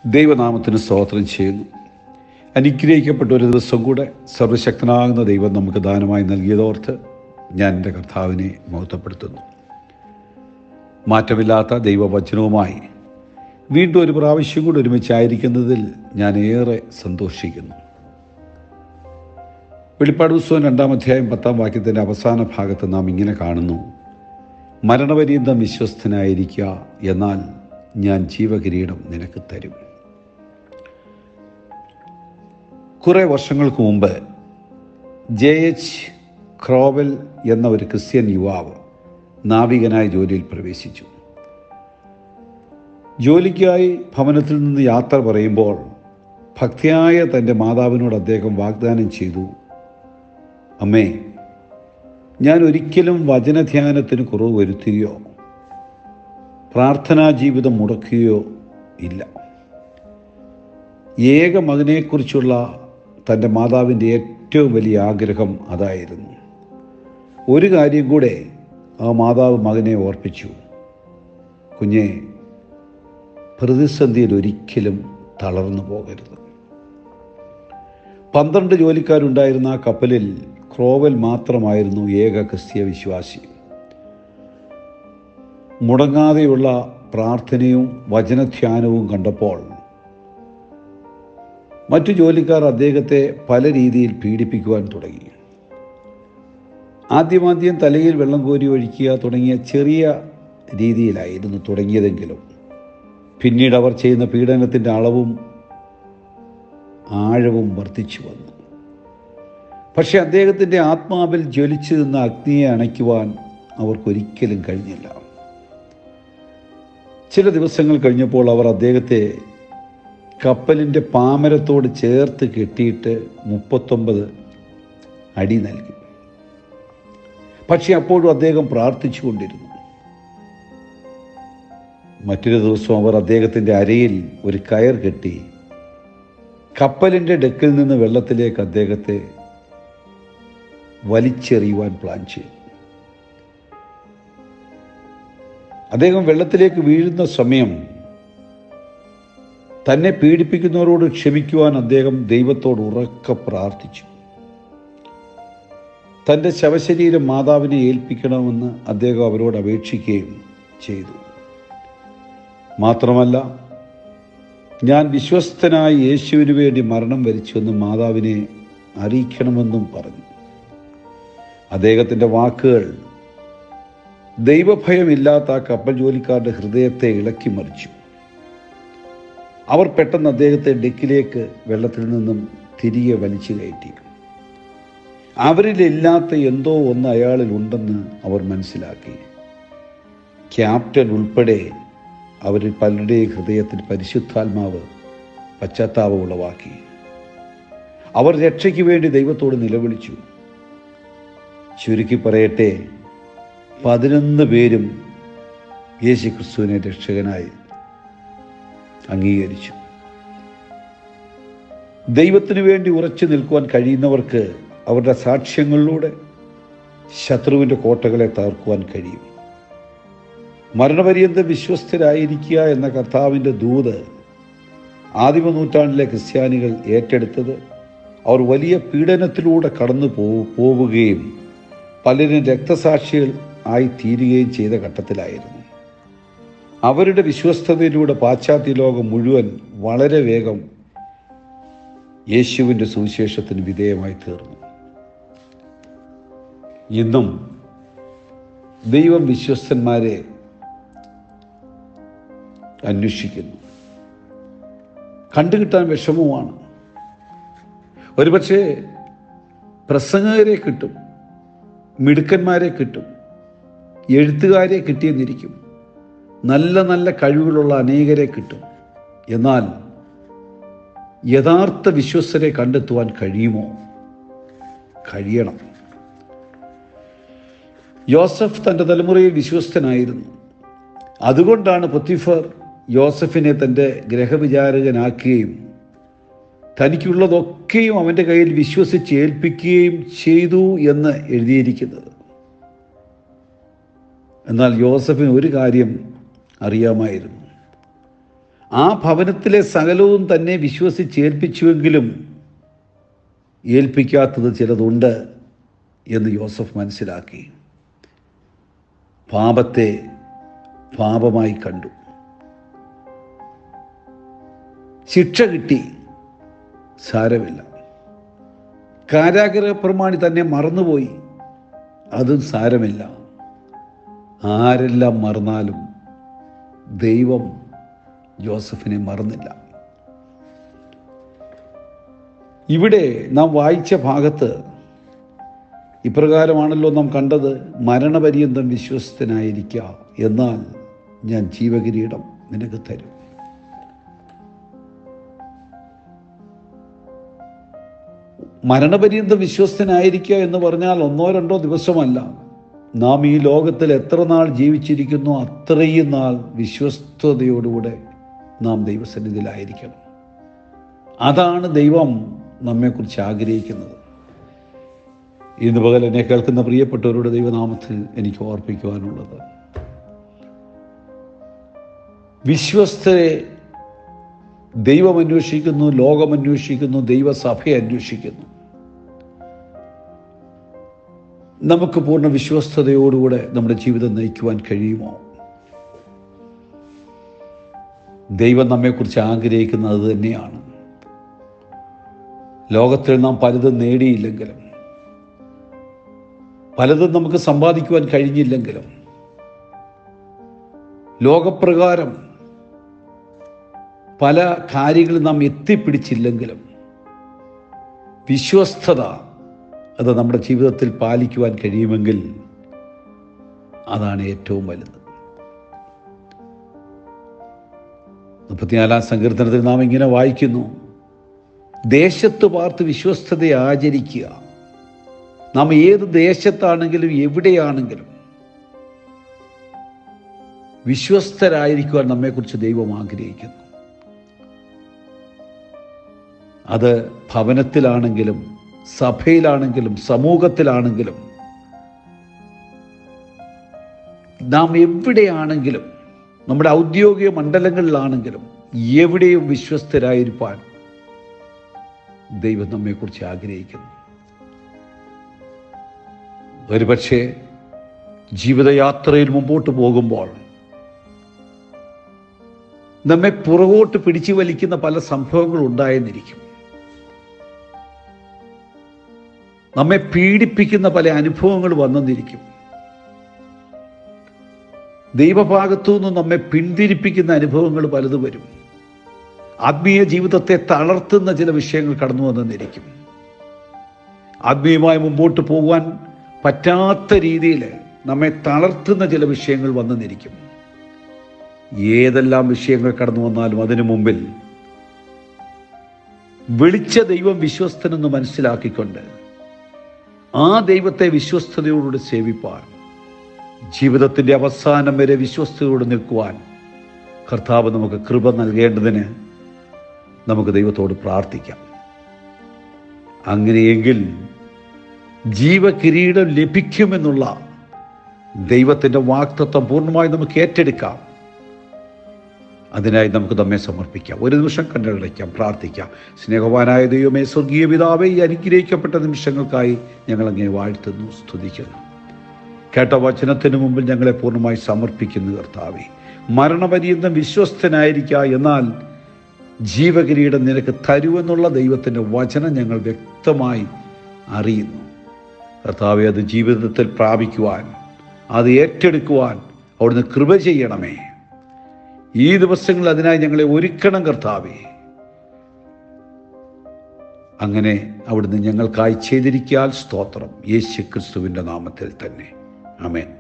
ദൈവനാമത്തിന് സ്തോത്രം ചെയ്യുന്നു അനുഗ്രഹിക്കപ്പെട്ട ഒരു ദിവസം കൂടെ സർവശക്തനാകുന്ന ദൈവം നമുക്ക് ദാനമായി നൽകിയതോർത്ത് ഞാൻ എൻ്റെ കർത്താവിനെ മഹത്വപ്പെടുത്തുന്നു മാറ്റമില്ലാത്ത ദൈവവചനവുമായി വീണ്ടും ഒരു പ്രാവശ്യം കൂടി ഒരുമിച്ചായിരിക്കുന്നതിൽ ഞാൻ ഏറെ സന്തോഷിക്കുന്നു വെളിപ്പാട് പുസ്തകം രണ്ടാം അധ്യായം പത്താം വാക്യത്തിൻ്റെ അവസാന ഭാഗത്ത് നാം ഇങ്ങനെ കാണുന്നു മരണപര്യന്തം വിശ്വസ്തനായിരിക്കുക എന്നാൽ ഞാൻ ജീവകിരീടം നിനക്ക് തരും കുറേ വർഷങ്ങൾക്ക് മുമ്പ് ജെ എച്ച് ക്രോവൽ എന്ന ഒരു ക്രിസ്ത്യൻ യുവാവ് നാവികനായ ജോലിയിൽ പ്രവേശിച്ചു ജോലിക്കായി ഭവനത്തിൽ നിന്ന് യാത്ര പറയുമ്പോൾ ഭക്തിയായ തൻ്റെ മാതാവിനോട് അദ്ദേഹം വാഗ്ദാനം ചെയ്തു അമ്മേ ഞാൻ ഒരിക്കലും വചനധ്യാനത്തിന് കുറവ് വരുത്തുകയോ പ്രാർത്ഥനാ ജീവിതം മുടക്കുകയോ ഇല്ല ഏക മകനെക്കുറിച്ചുള്ള തൻ്റെ മാതാവിൻ്റെ ഏറ്റവും വലിയ ആഗ്രഹം അതായിരുന്നു ഒരു കാര്യം കൂടെ ആ മാതാവ് മകനെ ഓർപ്പിച്ചു കുഞ്ഞെ പ്രതിസന്ധിയിൽ ഒരിക്കലും തളർന്നു പോകരുത് പന്ത്രണ്ട് ജോലിക്കാരുണ്ടായിരുന്ന ആ കപ്പലിൽ ക്രോവൽ മാത്രമായിരുന്നു ഏക ക്രിസ്തീയ വിശ്വാസി മുടങ്ങാതെയുള്ള പ്രാർത്ഥനയും വചനധ്യാനവും കണ്ടപ്പോൾ മറ്റു ജോലിക്കാർ അദ്ദേഹത്തെ പല രീതിയിൽ പീഡിപ്പിക്കുവാൻ തുടങ്ങി ആദ്യമാദ്യം തലയിൽ വെള്ളം കോരി ഒഴിക്കുക തുടങ്ങിയ ചെറിയ രീതിയിലായിരുന്നു തുടങ്ങിയതെങ്കിലും പിന്നീട് അവർ ചെയ്യുന്ന പീഡനത്തിൻ്റെ അളവും ആഴവും വർദ്ധിച്ചു വന്നു പക്ഷെ അദ്ദേഹത്തിൻ്റെ ആത്മാവിൽ ജ്വലിച്ചു നിന്ന അഗ്നിയെ അണയ്ക്കുവാൻ അവർക്കൊരിക്കലും കഴിഞ്ഞില്ല ചില ദിവസങ്ങൾ കഴിഞ്ഞപ്പോൾ അവർ അദ്ദേഹത്തെ കപ്പലിൻ്റെ പാമരത്തോട് ചേർത്ത് കെട്ടിയിട്ട് മുപ്പത്തൊമ്പത് അടി നൽകി പക്ഷെ അപ്പോഴും അദ്ദേഹം പ്രാർത്ഥിച്ചു കൊണ്ടിരുന്നു മറ്റൊരു ദിവസം അവർ അദ്ദേഹത്തിൻ്റെ അരയിൽ ഒരു കയർ കെട്ടി കപ്പലിൻ്റെ ഡെക്കിൽ നിന്ന് വെള്ളത്തിലേക്ക് അദ്ദേഹത്തെ വലിച്ചെറിയുവാൻ പ്ലാൻ ചെയ്തു അദ്ദേഹം വെള്ളത്തിലേക്ക് വീഴുന്ന സമയം തന്നെ പീഡിപ്പിക്കുന്നവരോട് ക്ഷമിക്കുവാൻ അദ്ദേഹം ദൈവത്തോട് ഉറക്കെ പ്രാർത്ഥിച്ചു തൻ്റെ ശവശരീരം മാതാവിനെ ഏൽപ്പിക്കണമെന്ന് അദ്ദേഹം അവരോട് അപേക്ഷിക്കുകയും ചെയ്തു മാത്രമല്ല ഞാൻ വിശ്വസ്തനായി യേശുവിന് വേണ്ടി മരണം വരിച്ചുവെന്ന് മാതാവിനെ അറിയിക്കണമെന്നും പറഞ്ഞു അദ്ദേഹത്തിൻ്റെ വാക്കുകൾ ദൈവഭയമില്ലാത്ത ആ കപ്പൽ ജോലിക്കാരുടെ ഹൃദയത്തെ ഇളക്കി മറിച്ചു അവർ പെട്ടെന്ന് അദ്ദേഹത്തെ ഡെക്കിലേക്ക് വെള്ളത്തിൽ നിന്നും തിരികെ വലിച്ചു കയറ്റി അവരിലില്ലാത്ത എന്തോ ഒന്ന് അയാളിൽ ഉണ്ടെന്ന് അവർ മനസ്സിലാക്കി ക്യാപ്റ്റൻ ഉൾപ്പെടെ അവരിൽ പലരുടെയും ഹൃദയത്തിൽ പരിശുദ്ധാത്മാവ് പശ്ചാത്താപം ഉളവാക്കി അവർ രക്ഷയ്ക്ക് വേണ്ടി ദൈവത്തോട് നിലവിളിച്ചു ചുരുക്കി പറയട്ടെ പതിനൊന്ന് പേരും യേശു ക്രിസ്തുവിനെ രക്ഷകനായി അംഗീകരിച്ചു ദൈവത്തിനു വേണ്ടി ഉറച്ചു നിൽക്കുവാൻ കഴിയുന്നവർക്ക് അവരുടെ സാക്ഷ്യങ്ങളിലൂടെ ശത്രുവിൻ്റെ കോട്ടകളെ തകർക്കുവാൻ കഴിയും മരണപര്യന്തം വിശ്വസ്തരായിരിക്കുക എന്ന കർത്താവിൻ്റെ ദൂത് ആദിമ നൂറ്റാണ്ടിലെ ക്രിസ്ത്യാനികൾ ഏറ്റെടുത്തത് അവർ വലിയ പീഡനത്തിലൂടെ കടന്നു പോ പോവുകയും പലരും രക്തസാക്ഷികൾ ആയി തീരുകയും ചെയ്ത ഘട്ടത്തിലായിരുന്നു അവരുടെ വിശ്വസ്തതയിലൂടെ പാശ്ചാത്യ ലോകം മുഴുവൻ വളരെ വേഗം യേശുവിൻ്റെ സുവിശേഷത്തിന് വിധേയമായി തീർന്നു ഇന്നും ദൈവം വിശ്വസ്തന്മാരെ അന്വേഷിക്കുന്നു കണ്ടുകിട്ടാൻ വിഷമവുമാണ് ഒരുപക്ഷെ പ്രസംഗകരെ കിട്ടും മിടുക്കന്മാരെ കിട്ടും എഴുത്തുകാരെ കിട്ടിയെന്നിരിക്കും നല്ല നല്ല കഴിവുകളുള്ള അനേകരെ കിട്ടും എന്നാൽ യഥാർത്ഥ വിശ്വസ്തരെ കണ്ടെത്തുവാൻ കഴിയുമോ കഴിയണം യോസഫ് തൻ്റെ തലമുറയിൽ വിശ്വസ്തനായിരുന്നു അതുകൊണ്ടാണ് പൊത്തിഫർ യോസഫിനെ തൻ്റെ ഗ്രഹവിചാരകനാക്കുകയും തനിക്കുള്ളതൊക്കെയും അവൻ്റെ കയ്യിൽ വിശ്വസിച്ച് ഏൽപ്പിക്കുകയും ചെയ്തു എന്ന് എഴുതിയിരിക്കുന്നത് എന്നാൽ യോസഫിന് ഒരു കാര്യം അറിയാമായിരുന്നു ആ ഭവനത്തിലെ സകലവും തന്നെ വിശ്വസിച്ചേൽപ്പിച്ചുവെങ്കിലും ഏൽപ്പിക്കാത്തത് ചിലതുണ്ട് എന്ന് യോസഫ് മനസ്സിലാക്കി പാപത്തെ പാപമായി കണ്ടു ശിക്ഷ കിട്ടി സാരമില്ല കാരാഗ്രഹ പ്രമാണി തന്നെ മറന്നുപോയി അതും സാരമില്ല ആരെല്ലാം മറന്നാലും ദൈവം ജോസഫിനെ മറന്നില്ല ഇവിടെ നാം വായിച്ച ഭാഗത്ത് ഇപ്രകാരമാണല്ലോ നാം കണ്ടത് മരണപര്യന്തം വിശ്വസ്തനായിരിക്കുക എന്നാൽ ഞാൻ ജീവകിരീടം നിനക്ക് തരും മരണപര്യന്തം വിശ്വസ്തനായിരിക്കുക എന്ന് പറഞ്ഞാൽ ഒന്നോ രണ്ടോ ദിവസമല്ല നാം ഈ ലോകത്തിൽ എത്ര നാൾ ജീവിച്ചിരിക്കുന്നു അത്രയും നാൾ വിശ്വസ്തയോടുകൂടെ നാം ദൈവസന്നിധിയിലായിരിക്കണം അതാണ് ദൈവം നമ്മെക്കുറിച്ച് ആഗ്രഹിക്കുന്നത് ഇന്ന് പകൽ എന്നെ കേൾക്കുന്ന പ്രിയപ്പെട്ടവരുടെ ദൈവനാമത്തിൽ എനിക്ക് ഓർപ്പിക്കുവാനുള്ളത് വിശ്വസ്തരെ ദൈവം അന്വേഷിക്കുന്നു ലോകം അന്വേഷിക്കുന്നു ദൈവസഭയെ അന്വേഷിക്കുന്നു നമുക്ക് പൂർണ്ണ വിശ്വസ്തയോടുകൂടെ നമ്മുടെ ജീവിതം നയിക്കുവാൻ കഴിയുമോ ദൈവം നമ്മെക്കുറിച്ച് ആഗ്രഹിക്കുന്നത് അത് തന്നെയാണ് ലോകത്തിൽ നാം പലതും നേടിയില്ലെങ്കിലും പലതും നമുക്ക് സമ്പാദിക്കുവാൻ കഴിഞ്ഞില്ലെങ്കിലും ലോകപ്രകാരം പല കാര്യങ്ങളും നാം എത്തിപ്പിടിച്ചില്ലെങ്കിലും വിശ്വസ്തത അത് നമ്മുടെ ജീവിതത്തിൽ പാലിക്കുവാൻ കഴിയുമെങ്കിൽ അതാണ് ഏറ്റവും വലുത് മുപ്പത്തിനാലാം സങ്കീർത്തനത്തിൽ നാം ഇങ്ങനെ വായിക്കുന്നു ദേശത്ത് പാർത്ത് വിശ്വസ്തതയെ ആചരിക്കുക നാം ഏത് ദേശത്താണെങ്കിലും എവിടെയാണെങ്കിലും വിശ്വസ്തരായിരിക്കുവാൻ നമ്മെക്കുറിച്ച് ദൈവം ആഗ്രഹിക്കുന്നു അത് ഭവനത്തിലാണെങ്കിലും സഭയിലാണെങ്കിലും സമൂഹത്തിലാണെങ്കിലും നാം എവിടെയാണെങ്കിലും നമ്മുടെ ഔദ്യോഗിക മണ്ഡലങ്ങളിലാണെങ്കിലും എവിടെയും വിശ്വസ്തരായിരിക്കാൻ ദൈവം നമ്മെക്കുറിച്ച് ആഗ്രഹിക്കുന്നു ഒരുപക്ഷെ ജീവിതയാത്രയിൽ മുമ്പോട്ട് പോകുമ്പോൾ നമ്മെ പുറകോട്ട് പിടിച്ചു വലിക്കുന്ന പല സംഭവങ്ങൾ ഉണ്ടായെന്നിരിക്കും നമ്മെ പീഡിപ്പിക്കുന്ന പല അനുഭവങ്ങൾ വന്നെന്നിരിക്കും ദൈവഭാഗത്തു നിന്നും നമ്മെ പിന്തിരിപ്പിക്കുന്ന അനുഭവങ്ങൾ പലത് വരും ആത്മീയ ജീവിതത്തെ തളർത്തുന്ന ചില വിഷയങ്ങൾ കടന്നു വന്നെന്നിരിക്കും ആത്മീയമായി മുമ്പോട്ട് പോകുവാൻ പറ്റാത്ത രീതിയിൽ നമ്മെ തളർത്തുന്ന ചില വിഷയങ്ങൾ വന്നെന്നിരിക്കും ഏതെല്ലാം വിഷയങ്ങൾ കടന്നു വന്നാലും അതിനു മുമ്പിൽ വിളിച്ച ദൈവം വിശ്വസ്തനെന്ന് മനസ്സിലാക്കിക്കൊണ്ട് ആ ദൈവത്തെ വിശ്വസ്തയോടുകൂടി സേവിപ്പാൻ ജീവിതത്തിൻ്റെ അവസാനം വരെ വിശ്വസ്തയോട് നിൽക്കുവാൻ കർത്താവ് നമുക്ക് കൃപ നൽകേണ്ടതിന് നമുക്ക് ദൈവത്തോട് പ്രാർത്ഥിക്കാം അങ്ങനെയെങ്കിൽ ജീവകിരീടം ലഭിക്കുമെന്നുള്ള ദൈവത്തിൻ്റെ വാക്തത്വം പൂർണ്ണമായി നമുക്ക് ഏറ്റെടുക്കാം അതിനായി നമുക്ക് നമ്മെ സമർപ്പിക്കാം ഒരു നിമിഷം കണ്ടുകളിക്കാം പ്രാർത്ഥിക്കാം സ്നേഹവാനായ ദൈവമേ സ്വർഗീയ പിതാവേ ഈ അനുഗ്രഹിക്കപ്പെട്ട നിമിഷങ്ങൾക്കായി ഞങ്ങൾ അങ്ങനെ വാഴ്ത്തുന്നു സ്തുതിക്കുന്നു കേട്ട വചനത്തിന് മുമ്പിൽ ഞങ്ങളെ പൂർണ്ണമായി സമർപ്പിക്കുന്നു കർത്താവെ മരണപര്യന്തം വിശ്വസ്തനായിരിക്കുക എന്നാൽ ജീവകിരീടം നിനക്ക് തരുമെന്നുള്ള ദൈവത്തിൻ്റെ വചനം ഞങ്ങൾ വ്യക്തമായി അറിയുന്നു കർത്താവെ അത് ജീവിതത്തിൽ പ്രാപിക്കുവാൻ അത് ഏറ്റെടുക്കുവാൻ അവിടുന്ന് കൃപ ചെയ്യണമേ ഈ ദിവസങ്ങളിൽ അതിനായി ഞങ്ങളെ ഒരുക്കണം കർത്താവേ അങ്ങനെ അവിടുന്ന് ഞങ്ങൾക്കായി ചെയ്തിരിക്കാൻ സ്തോത്രം യേശു ക്രിസ്തുവിൻ്റെ നാമത്തിൽ തന്നെ ആമേൻ